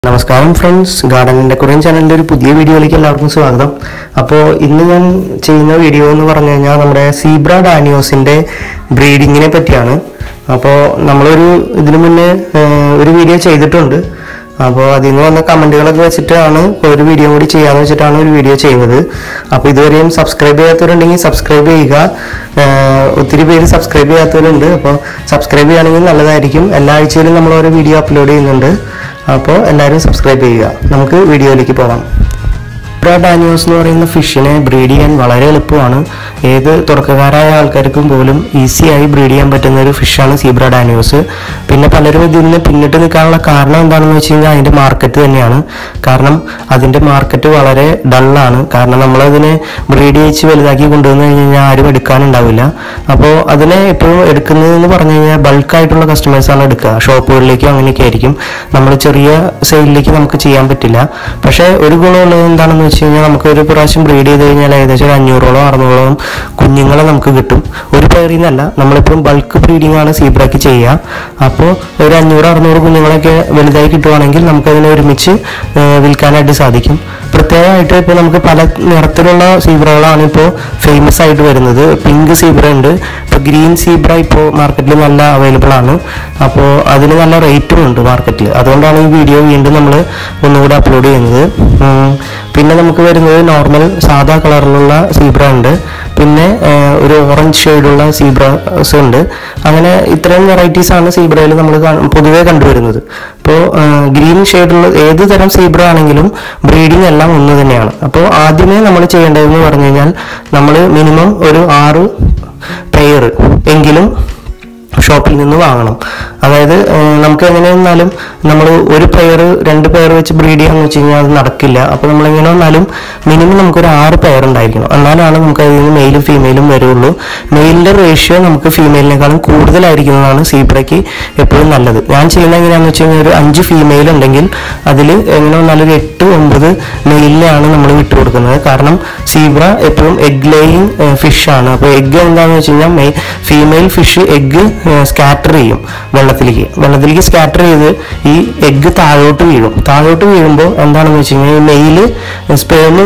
നമസ്കാരം ഫ്രണ്ട്സ് ഗാർഡനിൻ്റെ കുറേ ചാനലിൻ്റെ ഒരു പുതിയ വീഡിയോയിലേക്ക് എല്ലാവർക്കും സ്വാഗതം അപ്പോൾ ഇന്ന് ഞാൻ ചെയ്യുന്ന വീഡിയോ എന്ന് പറഞ്ഞു കഴിഞ്ഞാൽ നമ്മുടെ സീബ്ര ഡാനിയോസിൻ്റെ ബ്രീഡിങ്ങിനെ പറ്റിയാണ് അപ്പോൾ നമ്മളൊരു ഇതിനു മുന്നേ ഏഹ്, ഒരു വീഡിയോ ചെയ്തിട്ടുണ്ട് അപ്പോൾ അതിൽ നിന്ന് വന്ന കമൻറ്റുകളൊക്കെ വെച്ചിട്ടാണ് ഒരു വീഡിയോ കൂടി ചെയ്യാമെന്ന് വെച്ചിട്ടാണ് ഒരു വീഡിയോ ചെയ്യുന്നത് അപ്പോൾ ഇതുവരെയും സബ്സ്ക്രൈബ് ചെയ്യാത്തവരുണ്ടെങ്കിൽ സബ്സ്ക്രൈബ് ചെയ്യുക ഏഹ്, ഒത്തിരി പേര് സബ്സ്ക്രൈബ് ചെയ്യാത്തവരുണ്ട് അപ്പോൾ സബ്സ്ക്രൈബ് ചെയ്യുകയാണെങ്കിൽ നല്ലതായിരിക്കും എല്ലാ ആഴ്ചയിലും നമ്മൾ ഓരോ വീഡിയോ അപ്ലോഡ് ചെയ്യുന്നുണ്ട് അപ്പോൾ എല്ലാവരും സബ്സ്ക്രൈബ് ചെയ്യുക നമുക്ക് വീഡിയോയിലേക്ക് പോകാം സീബ്ര ഡാനിയോസ് എന്ന് പറയുന്ന ഫിഷിനെ ബ്രീഡ് ചെയ്യാൻ വളരെ എളുപ്പമാണ് ഏത് തുടക്കക്കാരായ ആൾക്കാർക്കും പോലും ഈസിയായി ബ്രീഡ് ചെയ്യാൻ പറ്റുന്ന ഒരു ഫിഷാണ് സീബ്ര ഡാനിയോസ് പിന്നെ പലരും ഇതിൽ നിന്ന് പിന്നിട്ട് നിൽക്കാനുള്ള കാരണം എന്താണെന്ന് വെച്ച് കഴിഞ്ഞാൽ അതിൻ്റെ മാർക്കറ്റ് തന്നെയാണ് കാരണം അതിൻ്റെ മാർക്കറ്റ് വളരെ ഡള്ളാണ് കാരണം നമ്മളതിനെ ബ്രീഡ് ചെയ്ച്ച് വലുതാക്കി കൊണ്ടുവന്ന് കഴിഞ്ഞ് കഴിഞ്ഞാൽ ആരും എടുക്കാനുണ്ടാവില്ല അപ്പോൾ അതിനെ എപ്പോഴും എടുക്കുന്നതെന്ന് പറഞ്ഞു കഴിഞ്ഞാൽ ബൾക്കായിട്ടുള്ള കസ്റ്റമേഴ്സാണ് എടുക്കുക ഷോപ്പുകളിലേക്കും അങ്ങനെയൊക്കെ ആയിരിക്കും നമ്മൾ ചെറിയ സെയിലിലേക്ക് നമുക്ക് ചെയ്യാൻ പറ്റില്ല പക്ഷേ ഒരു ഗുണമുള്ളത് എന്താണെന്ന് വെച്ച് കഴിഞ്ഞാൽ നമുക്ക് ഒരു പ്രാവശ്യം ബ്രീഡ് ചെയ്ത് കഴിഞ്ഞാൽ ഏകദേശം ഒരു അഞ്ഞൂറോളം അറുന്നൂറോളം കുഞ്ഞുങ്ങളെ നമുക്ക് കിട്ടും ഒരു പേരിൽ നിന്നല്ല നമ്മളിപ്പോഴും ബൾക്ക് ബ്രീഡിംഗ് ആണ് സീബ്രയ്ക്ക് ചെയ്യുക അപ്പോൾ ഒരു അഞ്ഞൂറ് അറുന്നൂറ് കുഞ്ഞുങ്ങളൊക്കെ വലുതായി കിട്ടുവാണെങ്കിൽ നമുക്കതിനെ ഒരുമിച്ച് ആ, വിൽക്കാനായിട്ട് സാധിക്കും പ്രത്യേകമായിട്ട് ഇപ്പോൾ നമുക്ക് പല നിറത്തിലുള്ള സീബ്രകളാണ് ഇപ്പോൾ ഫേമസ് ആയിട്ട് വരുന്നത് പിങ്ക് സീബ്ര ഉണ്ട് ഇപ്പോൾ ഗ്രീൻ സീബ്ര ഇപ്പോൾ മാർക്കറ്റിൽ നല്ല അവൈലബിൾ ആണ് അപ്പോൾ അതിന് നല്ല റേറ്റും ഉണ്ട് മാർക്കറ്റിൽ അതുകൊണ്ടാണ് ഈ വീഡിയോ വീണ്ടും നമ്മൾ ഒന്നുകൂടെ അപ്ലോഡ് ചെയ്യുന്നത് ഉം, പിന്നെ നമുക്ക് വരുന്നത് നോർമൽ സാധാ കളറിലുള്ള സീബ്ര ഉണ്ട് പിന്നെ ആ, ഒരു ഓറഞ്ച് ഷെയ്ഡുള്ള സീബ്രസ് ഉണ്ട് അങ്ങനെ ഇത്രയും വെറൈറ്റീസ് ആണ് സീബ്രയിൽ നമ്മൾ പൊതുവെ കണ്ടുവരുന്നത് ഇപ്പോൾ ഗ്രീൻ ഷെയ്ഡുള്ള ഏത് തരം സീബ്ര ആണെങ്കിലും ബ്രീഡിംഗ് എല്ലാം ഒന്ന് തന്നെയാണ് അപ്പോൾ ആദ്യമേ നമ്മൾ ചെയ്യേണ്ടതെന്ന് പറഞ്ഞു കഴിഞ്ഞാൽ നമ്മൾ മിനിമം ഒരു ആറ് പെയർ എങ്കിലും ഷോപ്പിൽ നിന്ന് വാങ്ങണം അതായത് ഏഹ്, നമുക്ക് എങ്ങനെ വന്നാലും നമ്മൾ ഒരു പെയർ രണ്ട് പെയർ വെച്ച് ബ്രീഡ് ചെയ്യാന്ന് വെച്ച് കഴിഞ്ഞാൽ അത് നടക്കില്ല അപ്പോൾ നമ്മൾ എങ്ങനെ വന്നാലും മിനിമം നമുക്കൊരു ആറ് പെയർ ഉണ്ടായിരിക്കണം എന്നാലാണ് നമുക്ക് അതിൽ നിന്ന് മെയിലും ഫീമെയിലും വരുള്ളൂ മെയിലിൻ്റെ റേഷ്യോ നമുക്ക് ഫീമെയിലിനേക്കാളും കൂടുതലായിരിക്കുന്നതാണ് സീബ്രയ്ക്ക് എപ്പോഴും നല്ലത് ഞാൻ ചെയ്യുന്നത് എങ്ങനെയാണെന്ന് വെച്ച് കഴിഞ്ഞാൽ ഒരു അഞ്ച് ഫീമെയിൽ ഉണ്ടെങ്കിൽ അതിൽ എങ്ങനെ വന്നാലും ഒരു എട്ട് ഒമ്പത് മെയിലിനെയാണ് നമ്മൾ വിട്ടു കൊടുക്കുന്നത് കാരണം സീബ്ര എപ്പോഴും എഗ് ലേയിങ് ഫിഷ് ആണ് അപ്പോൾ എഗ് എന്താണെന്ന് വെച്ച് കഴിഞ്ഞാൽ may female fish egg scatter ചെയ്യും വെള്ളത്തിലേക്ക് വെള്ളത്തിലേക്ക് സ്കാറ്റർ ചെയ്ത് ഈ എഗ് താഴോട്ട് വീഴും താഴോട്ട് വീഴുമ്പോൾ എന്താണെന്ന് വെച്ച് കഴിഞ്ഞാൽ ഈ മെയില് സ്പേമ്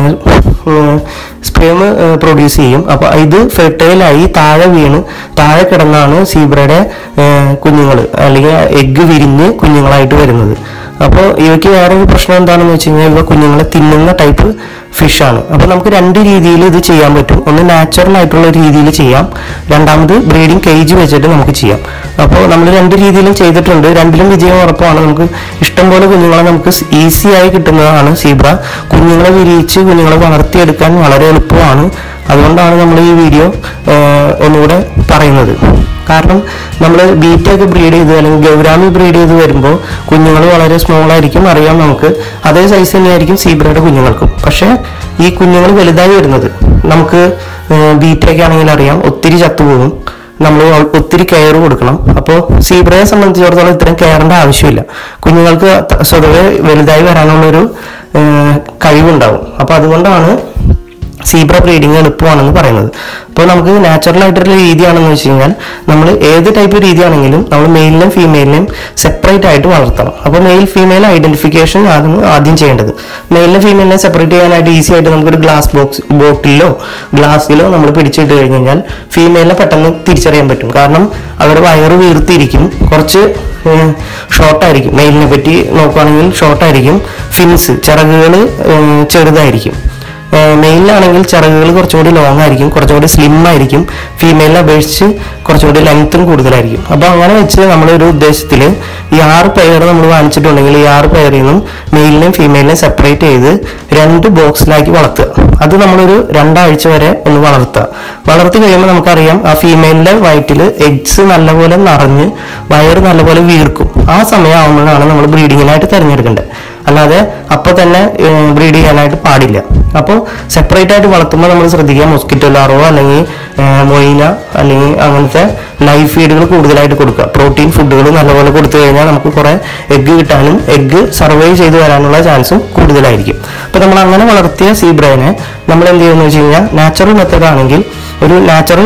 സ്പേമ് പ്രൊഡ്യൂസ് ചെയ്യും അപ്പോൾ ഇത് ഫെർട്ടൈലായി താഴെ വീണ് താഴെ കിടന്നാണ് സീബ്രയുടെ കുഞ്ഞുങ്ങൾ അല്ലെങ്കിൽ എഗ്ഗ് വിരിഞ്ഞ് കുഞ്ഞുങ്ങളായിട്ട് വരുന്നത് അപ്പോൾ ഇവയ്ക്ക് വേറൊരു പ്രശ്നം എന്താണെന്ന് വെച്ച് കഴിഞ്ഞാൽ ഇവ കുഞ്ഞുങ്ങളെ തിന്നുന്ന ടൈപ്പ് ഫിഷാണ് അപ്പോൾ നമുക്ക് രണ്ട് രീതിയിൽ ഇത് ചെയ്യാൻ പറ്റും ഒന്ന് നാച്ചുറൽ ആയിട്ടുള്ള രീതിയിൽ ചെയ്യാം രണ്ടാമത് ബ്രീഡിംഗ് കേജ് വെച്ചിട്ട് നമുക്ക് ചെയ്യാം അപ്പോൾ നമ്മൾ രണ്ട് രീതിയിലും ചെയ്തിട്ടുണ്ട് രണ്ടിലും വിജയം ഉറപ്പാണ് നമുക്ക് ഇഷ്ടംപോലെ കുഞ്ഞുങ്ങളെ നമുക്ക് ഈസി ആയി കിട്ടുന്നതാണ് സീബ്ര കുഞ്ഞുങ്ങളെ വിരിയിച്ച് കുഞ്ഞുങ്ങളെ വളർത്തിയെടുക്കാൻ വളരെ എളുപ്പമാണ് അതുകൊണ്ടാണ് നമ്മൾ ഈ വീഡിയോ ഒന്നുകൂടെ പറയുന്നത് കാരണം നമ്മൾ ബീറ്റൊക്കെ ബ്രീഡ് ചെയ്ത് അല്ലെങ്കിൽ ഗൗരാമി ബ്രീഡ് ചെയ്ത് വരുമ്പോൾ കുഞ്ഞുങ്ങൾ വളരെ സ്മോൾ ആയിരിക്കും അറിയാം നമുക്ക് അതേ സൈസ് തന്നെയായിരിക്കും സീബ്രയുടെ കുഞ്ഞുങ്ങൾക്കും പക്ഷേ ഈ കുഞ്ഞുങ്ങൾ വലുതായി വരുന്നത് നമുക്ക് ബീറ്റൊക്കെ ആണെങ്കിൽ അറിയാം ഒത്തിരി ചത്തുപോകും നമ്മൾ ഒത്തിരി കെയർ കൊടുക്കണം അപ്പോൾ സീബ്രയെ സംബന്ധിച്ചിടത്തോളം ഇത്രയും കെയറിൻ്റെ ആവശ്യമില്ല കുഞ്ഞുങ്ങൾക്ക് ത- സ്വതവേ വലുതായി വരാനുള്ളൊരു ഏഹ്, കഴിവുണ്ടാവും അപ്പോൾ അതുകൊണ്ടാണ് സീബ്ര ബ്രീഡിങ് എളുപ്പമാണെന്ന് പറയുന്നത് അപ്പോൾ നമുക്ക് നാച്ചുറൽ ആയിട്ടുള്ള രീതിയാണെന്ന് വെച്ച് കഴിഞ്ഞാൽ നമ്മൾ ഏത് ടൈപ്പ് രീതിയാണെങ്കിലും നമ്മൾ മെയിലിനെയും ഫീമെയിലിനെയും സെപ്പറേറ്റ് ആയിട്ട് വളർത്തണം അപ്പോൾ മെയിൽ ഫീമെയിൽ ഐഡന്റിഫിക്കേഷൻ ആണ് ആദ്യം ചെയ്യേണ്ടത് മെയിലിനെ ഫീമെയിലിനെ സെപ്പറേറ്റ് ചെയ്യാനായിട്ട് ഈസി ആയിട്ട് നമുക്കൊരു ഗ്ലാസ് ബോക്സ് ബോട്ടിലോ ഗ്ലാസ്സിലോ നമ്മൾ പിടിച്ചിട്ട് കഴിഞ്ഞ് കഴിഞ്ഞാൽ ഫീമെയിലിനെ പെട്ടെന്ന് തിരിച്ചറിയാൻ പറ്റും കാരണം അവരുടെ വയറ് വീർത്തിരിക്കും കുറച്ച് ഷോർട്ടായിരിക്കും മെയിലിനെ പറ്റി നോക്കുകയാണെങ്കിൽ ഷോർട്ടായിരിക്കും ഫിൻസ് ചിറകുകൾ ചെറുതായിരിക്കും മെയിലാണെങ്കിൽ ചിറകുകൾ കുറച്ചുകൂടി ലോങ് ആയിരിക്കും കുറച്ചുകൂടി സ്ലിം ആയിരിക്കും ഫീമെയിലിനെ അപേക്ഷിച്ച് കുറച്ചുകൂടി ലെങ്ത്തും കൂടുതലായിരിക്കും അപ്പോൾ അങ്ങനെ വെച്ച് നമ്മളൊരു ഉദ്ദേശത്തിൽ ഈ ആറ് പെയർ നമ്മൾ വാങ്ങിച്ചിട്ടുണ്ടെങ്കിൽ ഈ ആറ് പെയറിൽ നിന്നും മെയിലിനെയും ഫീമെയിലിനെയും സെപ്പറേറ്റ് ചെയ്ത് രണ്ട് ബോക്സിലാക്കി വളർത്തുക അത് നമ്മളൊരു രണ്ടാഴ്ച വരെ ഒന്ന് വളർത്തുക വളർത്തി കഴിയുമ്പോൾ നമുക്കറിയാം ആ ഫീമെയിലിന്റെ വയറ്റിൽ എഗ്സ് നല്ലപോലെ നിറഞ്ഞ് വയറ് നല്ലപോലെ വീർക്കും ആ സമയം ആകുമ്പോഴാണ് നമ്മൾ ബ്രീഡിങ്ങിനായിട്ട് തിരഞ്ഞെടുക്കേണ്ടത് അല്ലാതെ അപ്പോൾ തന്നെ ബ്രീഡ് ചെയ്യാനായിട്ട് പാടില്ല അപ്പോൾ സെപ്പറേറ്റ് ആയിട്ട് വളർത്തുമ്പോൾ നമ്മൾ ശ്രദ്ധിക്കുക മൊസ്കിറ്റോ ലാറോ അല്ലെങ്കിൽ ഏഹ്, മൊയിന അല്ലെങ്കിൽ അങ്ങനത്തെ ലൈഫ് ഫീഡുകൾ കൂടുതലായിട്ട് കൊടുക്കുക പ്രോട്ടീൻ ഫുഡുകൾ നല്ലപോലെ കൊടുത്തു കഴിഞ്ഞാൽ നമുക്ക് കുറേ എഗ്ഗ് കിട്ടാനും എഗ്ഗ് സർവൈവ് ചെയ്ത് വരാനുള്ള ചാൻസും കൂടുതലായിരിക്കും അപ്പോൾ നമ്മൾ അങ്ങനെ വളർത്തിയ സീബ്രേനെ നമ്മൾ എന്ത് ചെയ്യുമെന്ന് വെച്ച് കഴിഞ്ഞാൽ നാച്ചുറൽ മെത്തേഡ് ആണെങ്കിൽ ഒരു നാച്ചുറൽ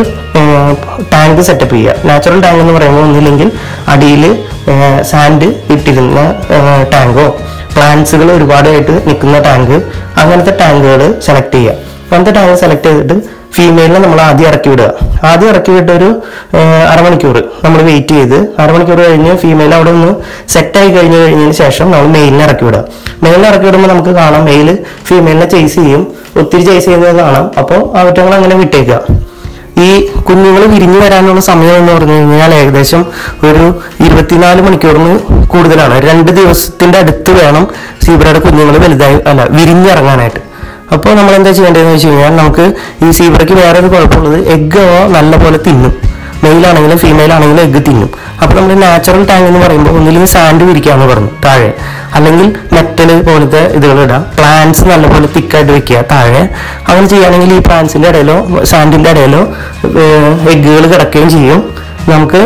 ടാങ്ക് സെറ്റപ്പ് ചെയ്യുക നാച്ചുറൽ ടാങ്ക് എന്ന് പറയുമ്പോൾ ഒന്നില്ലെങ്കിൽ അടിയിൽ സാൻഡ് ഇട്ടിരുന്ന ടാങ്കോ പ്ലാന്റ്സുകൾ ഒരുപാടായിട്ട് നിൽക്കുന്ന ടാങ്ക് അങ്ങനത്തെ ടാങ്കുകൾ സെലക്ട് ചെയ്യുക അങ്ങനത്തെ ടാങ്ക് സെലക്ട് ചെയ്തിട്ട് ഫീമെയിലിനെ നമ്മൾ ആദ്യം ഇറക്കി വിടുക ആദ്യം ഇറക്കി വിട്ട് ഒരു ഏഹ്, അരമണിക്കൂർ നമ്മൾ വെയിറ്റ് ചെയ്ത് അരമണിക്കൂർ കഴിഞ്ഞ് ഫീമെയിൽ അവിടെ ഒന്ന് സെറ്റ് ആയി കഴിഞ്ഞ് കഴിഞ്ഞതിന് ശേഷം നമ്മൾ മെയിലിനെ ഇറക്കി വിടുക മെയിലിനെ ഇറക്കി വിടുമ്പോൾ നമുക്ക് കാണാം മെയിൽ ഫീമെയിലിനെ ചേസ് ചെയ്യും ഒത്തിരി ചേസ് ചെയ്യുന്നത് കാണാം അപ്പോൾ അവറ്റങ്ങൾ അങ്ങനെ വിട്ടേക്കുക ഈ കുഞ്ഞുങ്ങൾ വിരിഞ്ഞു വരാനുള്ള സമയം എന്ന് പറഞ്ഞു കഴിഞ്ഞാൽ ഏകദേശം ഒരു ഇരുപത്തിനാല് മണിക്കൂറിന് കൂടുതലാണ് രണ്ട് ദിവസത്തിന്റെ അടുത്ത് വേണം സീബ്രയുടെ കുഞ്ഞുങ്ങൾ വലുതായി അല്ല വിരിഞ്ഞിറങ്ങാനായിട്ട് അപ്പോൾ നമ്മൾ എന്താ ചെയ്യേണ്ടതെന്ന് വെച്ച് കഴിഞ്ഞാൽ നമുക്ക് ഈ സീബ്രയ്ക്ക് വേറെ ഒരു കുഴപ്പമുള്ളത് എഗ്ഗ് നല്ലപോലെ തിന്നും മെയിലാണെങ്കിലും ഫീമെയിൽ ആണെങ്കിലും എഗ്ഗ് തിന്നും അപ്പോൾ നമ്മൾ നാച്ചുറൽ ടാങ്ക് എന്ന് പറയുമ്പോൾ ഒന്നില്ലെങ്കിൽ സാൻഡ് വിരിക്കാന്ന് പറഞ്ഞു താഴെ അല്ലെങ്കിൽ മെറ്റൽ പോലത്തെ ഇതുകൾ ഇടാം പ്ലാന്റ്സ് നല്ലപോലെ തിക്കായിട്ട് വെക്കുക താഴെ അങ്ങനെ ചെയ്യുകയാണെങ്കിൽ ഈ പ്ലാന്റ്സിന്റെ ഇടയിലോ സാൻഡിന്റെ ഇടയിലോ എഗ്ഗുകൾ കിടക്കുകയും ചെയ്യും നമുക്ക്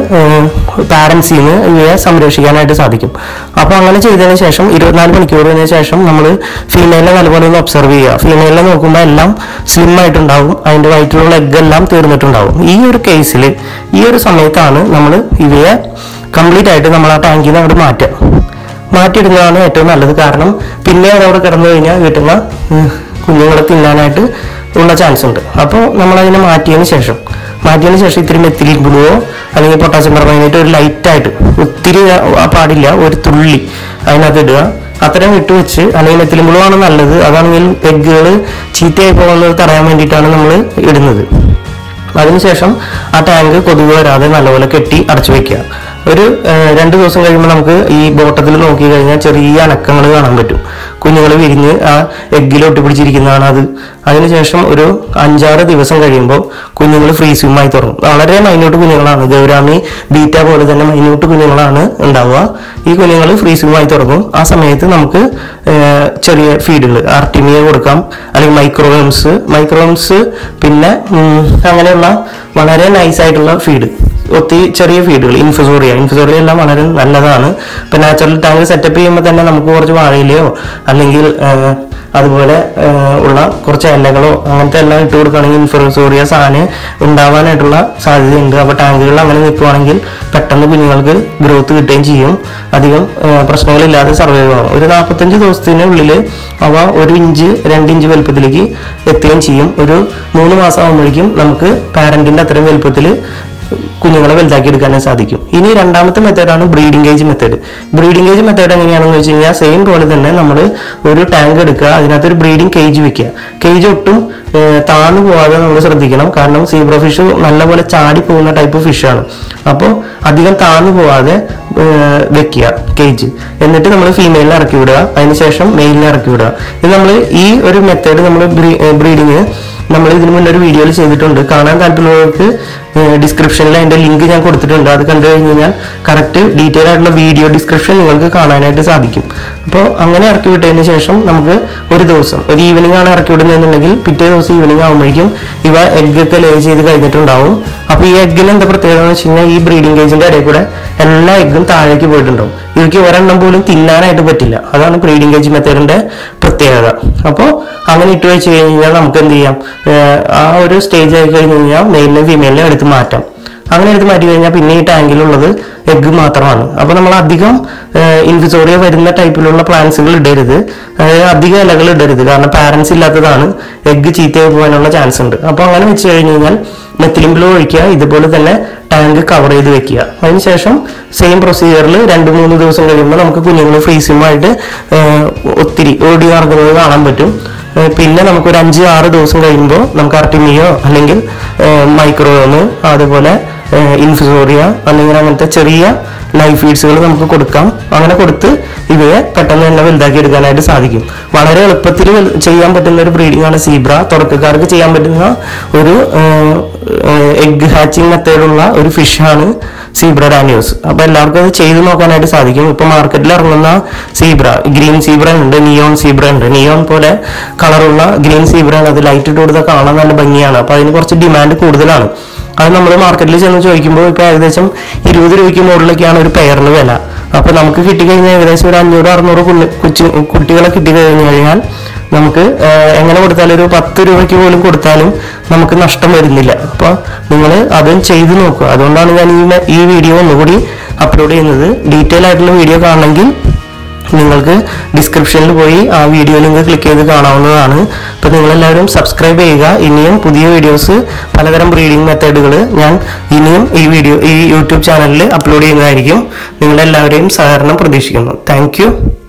പാരൻസിൽ നിന്ന് ഇവയെ സംരക്ഷിക്കാനായിട്ട് സാധിക്കും അപ്പോൾ അങ്ങനെ ചെയ്തതിന് ശേഷം ഇരുപത്തിനാല് മണിക്കൂറിന് ശേഷം നമ്മൾ ഫീമെയിലിനെ നല്ലപോലെ ഒന്ന് ഒബ്സർവ് ചെയ്യുക ഫീമെയിലിനെ നോക്കുമ്പോൾ എല്ലാം സ്ലിം ആയിട്ടുണ്ടാവും അതിൻ്റെ വയറ്റിലുള്ള എഗ് എല്ലാം തീർന്നിട്ടുണ്ടാവും ഈ ഒരു കേസിൽ ഈ ഒരു സമയത്താണ് നമ്മൾ ഇവയെ കംപ്ലീറ്റ് ആയിട്ട് നമ്മൾ ആ ടാങ്കിൽ നിന്ന് അങ്ങോട്ട് മാറ്റുക മാറ്റിയിടുന്നതാണ് ഏറ്റവും നല്ലത് കാരണം പിന്നെ അത് അവിടെ കിടന്നു കഴിഞ്ഞാൽ കിട്ടുന്ന ഉം, കുഞ്ഞുങ്ങളെ തിന്നാനായിട്ട് ഉള്ള ചാൻസ് ഉണ്ട് അപ്പോൾ നമ്മൾ അതിനെ മാറ്റിയതിന് ശേഷം മാറ്റിയതിന് ശേഷം ഇത്തിരി മെത്തിലിൻ ഗുളുവോ അല്ലെങ്കിൽ പൊട്ടാസ്യം പെർമൈനേറ്റ് ഒരു ലൈറ്റായിട്ട് ഒത്തിരി ആ പാടില്ല ഒരു തുള്ളി അതിനകത്ത് ഇടുക അത്രയും ഇട്ട് വെച്ച് അല്ലെങ്കിൽ മെത്തിലിൻ ഗുളുവാണ് നല്ലത് അതാണെങ്കിൽ എഗ്ഗുകൾ ചീത്തയായി പോകുന്നത് തടയാൻ വേണ്ടിയിട്ടാണ് നമ്മൾ ഇടുന്നത് അതിനുശേഷം ആ ടാങ്ക് കൊതുക് വരാതെ നല്ലപോലെ കെട്ടി അടച്ചു വെക്കുക ഒരു ഏഹ്, രണ്ട് ദിവസം കഴിയുമ്പോൾ നമുക്ക് ഈ ബോട്ടത്തിൽ നോക്കി കഴിഞ്ഞാൽ ചെറിയ അനക്കങ്ങൾ കാണാൻ പറ്റും കുഞ്ഞുങ്ങൾ വിരിഞ്ഞ് ആ എഗ്ഗിൽ ഒട്ടിപ്പിടിച്ചിരിക്കുന്നതാണ് അത് അതിനുശേഷം ഒരു അഞ്ചാറ് ദിവസം കഴിയുമ്പോൾ കുഞ്ഞുങ്ങൾ ഫ്രീ സ്വിമ്മായി തുടങ്ങും വളരെ മൈന്യൂട്ട് കുഞ്ഞുങ്ങളാണ് ഗൗരാമി ബീറ്റ പോലെ തന്നെ മൈന്യൂട്ട് കുഞ്ഞുങ്ങളാണ് ഉണ്ടാവുക ഈ കുഞ്ഞുങ്ങൾ ഫ്രീ സ്വിമ്മായി തുടങ്ങും ആ സമയത്ത് നമുക്ക് ഏഹ്, ചെറിയ ഫീഡുകൾ ആർട്ടിമിയ കൊടുക്കാം അല്ലെങ്കിൽ മൈക്രോവംസ് മൈക്രോവംസ് പിന്നെ ഉം, അങ്ങനെയുള്ള വളരെ നൈസ് ആയിട്ടുള്ള ഫീഡ് ഒത്തിരി ചെറിയ ഫീഡുകൾ ഇൻഫസോറിയ ഇൻഫസോറിയ എല്ലാം വളരെ നല്ലതാണ് ഇപ്പൊ നാച്ചുറൽ ടാങ്ക് സെറ്റപ്പ് ചെയ്യുമ്പോൾ തന്നെ നമുക്ക് കുറച്ച് വാഴയിലയോ അല്ലെങ്കിൽ ആ, അതുപോലെ ആ, ഉള്ള കുറച്ച് ഇലകളോ അങ്ങനത്തെ എല്ലാം ഇട്ട് കൊടുക്കുകയാണെങ്കിൽ ഇൻഫസോറിയ സാധനം ഉണ്ടാവാനായിട്ടുള്ള സാധ്യതയുണ്ട് അപ്പോൾ ടാങ്കുകൾ അങ്ങനെ നിൽക്കുവാണെങ്കിൽ പെട്ടെന്ന് കുഞ്ഞുങ്ങൾക്ക് ഗ്രോത്ത് കിട്ടുകയും ചെയ്യും അധികം ആ, പ്രശ്നങ്ങളില്ലാതെ സർവൈവ് ആവും ഒരു നാൽപ്പത്തഞ്ച് ദിവസത്തിനുള്ളിൽ അവ ഒരു ഇഞ്ച് രണ്ട് ഇഞ്ച് വലുപ്പത്തിലേക്ക് എത്തുകയും ചെയ്യും ഒരു മൂന്ന് മാസം ആകുമ്പോഴേക്കും നമുക്ക് പാരന്റിന്റെ അത്രയും വലുപ്പത്തിൽ കുഞ്ഞുങ്ങളെ വലുതാക്കി എടുക്കാനും സാധിക്കും ഇനി രണ്ടാമത്തെ മെത്തേഡാണ് breeding age method breeding age method എങ്ങനെയാണെന്ന് വെച്ച് കഴിഞ്ഞാൽ സെയിം പോലെ തന്നെ നമ്മൾ ഒരു ടാങ്ക് എടുക്കുക അതിനകത്ത് ഒരു ബ്രീഡിംഗ് കേജ് വെക്കുക കേജ് ഒട്ടും ഏഹ്, താഴ്ന്നു പോവാതെ നമ്മൾ ശ്രദ്ധിക്കണം കാരണം സീബ്ര ഫിഷ് നല്ലപോലെ ചാടി പോകുന്ന ടൈപ്പ് ഫിഷാണ് അപ്പോൾ അധികം താഴ്ന്നു പോവാതെ ഏഹ്, വെക്കുക കേജ് എന്നിട്ട് നമ്മൾ ഫീമെയിലിനെ ഇറക്കി വിടുക അതിനുശേഷം മെയിലിനെ ഇറക്കി വിടുക ഇത് നമ്മൾ ഈ ഒരു മെത്തേഡ് നമ്മൾ ബ്രീഡിങ് നമ്മൾ ഇതിനു മുന്നേ ഒരു വീഡിയോയിൽ ചെയ്തിട്ടുണ്ട് കാണാൻ താല്പര്യമുള്ളവർക്ക് ഡിസ്ക്രിപ്ഷനിൽ അതിന്റെ ലിങ്ക് ഞാൻ കൊടുത്തിട്ടുണ്ട് അത് കണ്ടു കഴിഞ്ഞ് കഴിഞ്ഞാൽ കറക്റ്റ് ഡീറ്റെയിൽ ആയിട്ടുള്ള വീഡിയോ ഡിസ്ക്രിപ്ഷൻ നിങ്ങൾക്ക് കാണാനായിട്ട് സാധിക്കും അപ്പോൾ അങ്ങനെ ഇറക്കി വിട്ടതിന് ശേഷം നമുക്ക് ഒരു ദിവസം ഒരു ഈവനിങ് ആണ് ഇറക്കി വിടുന്നതെന്നുണ്ടെങ്കിൽ പിറ്റേ ദിവസം ഈവനിങ് ആകുമ്പോഴേക്കും ഇവ എഗ് ഒക്കെ ലേ ചെയ്ത് കഴിഞ്ഞിട്ടുണ്ടാവും അപ്പോൾ ഈ എഗ്ഗിന് എന്താ പ്രത്യേകത എന്ന് വെച്ച് കഴിഞ്ഞാൽ ഈ ബ്രീഡിംഗ് കേജിന്റെ ഇടയിൽ കൂടെ എല്ലാ എഗ്ഗും താഴേക്ക് പോയിട്ടുണ്ടാവും ഇവയ്ക്ക് ഒരെണ്ണം പോലും തിന്നാനായിട്ട് പറ്റില്ല അതാണ് ബ്രീഡിംഗ് കേജ് മെത്തേഡിന്റെ പ്രത്യേകത അപ്പോൾ അങ്ങനെ ഇട്ട് വെച്ച് കഴിഞ്ഞാൽ നമുക്ക് എന്ത് ചെയ്യാം ഏഹ് ആ ഒരു സ്റ്റേജ് ആയി കഴിഞ്ഞ് കഴിഞ്ഞാൽ മെയിലിനെ ഫീമെയിലിനെ എടുത്ത് മാറ്റാം അങ്ങനെ എടുത്ത് മാറ്റി കഴിഞ്ഞാൽ പിന്നെ ഈ ടാങ്കിലുള്ളത് എഗ്ഗ് മാത്രമാണ് അപ്പോൾ നമ്മൾ അധികം ഇൻഫിസോറിയ വരുന്ന ടൈപ്പിലുള്ള പ്ലാന്റ്സുകൾ ഇടരുത് അതായത് അധികം ഇലകൾ ഇടരുത് കാരണം പാരൻസ് ഇല്ലാത്തതാണ് എഗ്ഗ് ചീത്തയായി പോകാനുള്ള ചാൻസ് ഉണ്ട് അപ്പോൾ അങ്ങനെ വെച്ച് കഴിഞ്ഞ് കഴിഞ്ഞാൽ മെത്തിലിൻ ബ്ലൂ ഒഴിക്കുക ഇതുപോലെ തന്നെ ടാങ്ക് കവർ ചെയ്ത് വെക്കുക അതിനുശേഷം സെയിം പ്രൊസീജിയറിൽ രണ്ട് മൂന്ന് ദിവസം കഴിയുമ്പോൾ നമുക്ക് കുഞ്ഞുങ്ങൾ ഫ്രീസുമായിട്ട് ഒത്തിരി ഓടി നടക്കുന്നത് കാണാൻ പറ്റും ഏഹ് പിന്നെ നമുക്ക് ഒരു അഞ്ച് ആറ് ദിവസം കഴിയുമ്പോൾ നമുക്ക് അർട്ടിമിയോ അല്ലെങ്കിൽ മൈക്രോയോണ് അതുപോലെ ഇൻഫിസോറിയ അല്ലെങ്കിൽ അങ്ങനത്തെ ചെറിയ ലൈഫ് ഫീഡ്സുകൾ നമുക്ക് കൊടുക്കാം അങ്ങനെ കൊടുത്ത് ഇവയെ പെട്ടെന്ന് തന്നെ വലുതാക്കി എടുക്കാനായിട്ട് സാധിക്കും വളരെ എളുപ്പത്തിൽ വൽ- ചെയ്യാൻ പറ്റുന്ന ഒരു ബ്രീഡിംഗ് ആണ് സീബ്ര തുടക്കക്കാർക്ക് ചെയ്യാൻ പറ്റുന്ന ഒരു എഗ് ഹാച്ചിങ് മെത്തേഡുള്ള ഒരു ഫിഷാണ് സീബ്ര ഡാനിയോസ് അപ്പൊ എല്ലാവർക്കും അത് ചെയ്തു നോക്കാനായിട്ട് സാധിക്കും ഇപ്പൊ മാർക്കറ്റിൽ ഇറങ്ങുന്ന സീബ്ര ഗ്രീൻ സീബ്ര ഉണ്ട് നിയോൺ സീബ്ര ഉണ്ട് നിയോൺ പോലെ കളറുള്ള ഗ്രീൻ സീബ്ര ആണ് അത് ലൈറ്റ് ഇട്ട് കൊടുത്താൽ കാണാൻ നല്ല ഭംഗിയാണ് അപ്പൊ അതിന് കുറച്ച് ഡിമാൻഡ് കൂടുതലാണ് അത് നമ്മൾ മാർക്കറ്റിൽ ചെന്ന് ചോദിക്കുമ്പോൾ ഇപ്പൊ ഏകദേശം ഇരുപത് രൂപയ്ക്ക് മുകളിലൊക്കെയാണ് ഒരു പെയറിന് വില അപ്പൊ നമുക്ക് കിട്ടിക്കഴിഞ്ഞാൽ ഏകദേശം ഒരു അഞ്ഞൂറ് അറുന്നൂറ് കുഞ്ഞ് കൊച്ചു കുട്ടികളെ കിട്ടിക്കഴിഞ്ഞു കഴിഞ്ഞാൽ നമുക്ക് ഏഹ്, എങ്ങനെ കൊടുത്താലും ഒരു പത്ത് രൂപയ്ക്ക് പോലും കൊടുത്താലും നമുക്ക് നഷ്ടം വരുന്നില്ല അപ്പോൾ നിങ്ങൾ അതും ചെയ്തു നോക്കുക അതുകൊണ്ടാണ് ഞാൻ ഈ മെ- ഈ വീഡിയോ ഒന്നുകൂടി അപ്ലോഡ് ചെയ്യുന്നത് ഡീറ്റെയിൽ ആയിട്ടുള്ള വീഡിയോ കാണണമെങ്കിൽ നിങ്ങൾക്ക് ഡിസ്ക്രിപ്ഷനിൽ പോയി ആ വീഡിയോ ലിങ്ക് ക്ലിക്ക് ചെയ്ത് കാണാവുന്നതാണ് അപ്പോൾ നിങ്ങളെല്ലാവരും സബ്സ്ക്രൈബ് ചെയ്യുക ഇനിയും പുതിയ വീഡിയോസ് പലതരം ബ്രീഡിംഗ് മെത്തേഡുകൾ ഞാൻ ഇനിയും ഈ വീഡിയോ ഈ യൂട്യൂബ് ചാനലിൽ അപ്ലോഡ് ചെയ്യുന്നതായിരിക്കും നിങ്ങളെല്ലാവരെയും സഹകരണം പ്രതീക്ഷിക്കുന്നു താങ്ക്